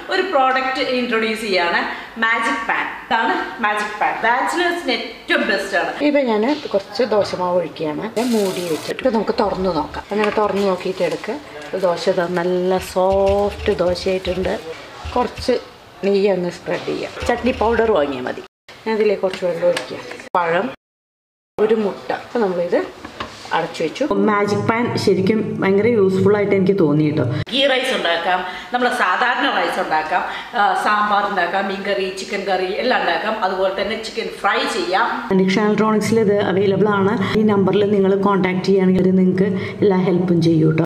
ഒരു product introduce ചെയ്യാണ് magic pan ഇതാണ് മാജിക് പാൻ ബാച്ചിലേഴ്സിന് ഏറ്റവും ബെസ്റ്റ് ആണ് ഇപ്പം ഞാൻ കുറച്ച് ദോശമാവ് ഒഴിക്കുകയാണ് ഞാൻ മൂടി വെച്ചിട്ട് നമുക്ക് തുറന്നു നോക്കാം അങ്ങനെ തുറന്നു നോക്കിയിട്ട് എടുക്കുക ദോശ ഇതാ നല്ല സോഫ്റ്റ് ദോശയായിട്ടുണ്ട് കുറച്ച് നെയ്യ് അങ്ങ് സ്പ്രെഡ് ചെയ്യുക ചട്നി പൗഡർ വാങ്ങിയാൽ മതി ഞാൻ ഇതിലേക്ക് കുറച്ച് വെള്ളം ഒഴിക്കുക പഴം ഒരു മുട്ട അപ്പം നമ്മളിത് അടച്ചു വെച്ചു മാജിക് പാൻ ശരിക്കും ഭയങ്കര യൂസ്ഫുൾ ആയിട്ട് എനിക്ക് തോന്നി കേട്ടോ ഗീ റൈസ് ഉണ്ടാക്കാം നമ്മൾ സാധാരണ റൈസ് ഉണ്ടാക്കാം ആ, സാമ്പാർ ഉണ്ടാക്കാം മീൻ കറി ചിക്കൻ കറി എല്ലാം ഉണ്ടാക്കാം അതുപോലെ തന്നെ ചിക്കൻ ഫ്രൈ ചെയ്യാം നിക്ഷ ഇലക്ട്രോണിക്സിൽ ഇത് അവൈലബിൾ ആണ് ഈ നമ്പറിൽ നിങ്ങൾ കോൺടാക്ട് ചെയ്യുകയാണെങ്കിൽ നിങ്ങൾക്ക് എല്ലാ ഹെൽപ്പും ചെയ്യും കേട്ടോ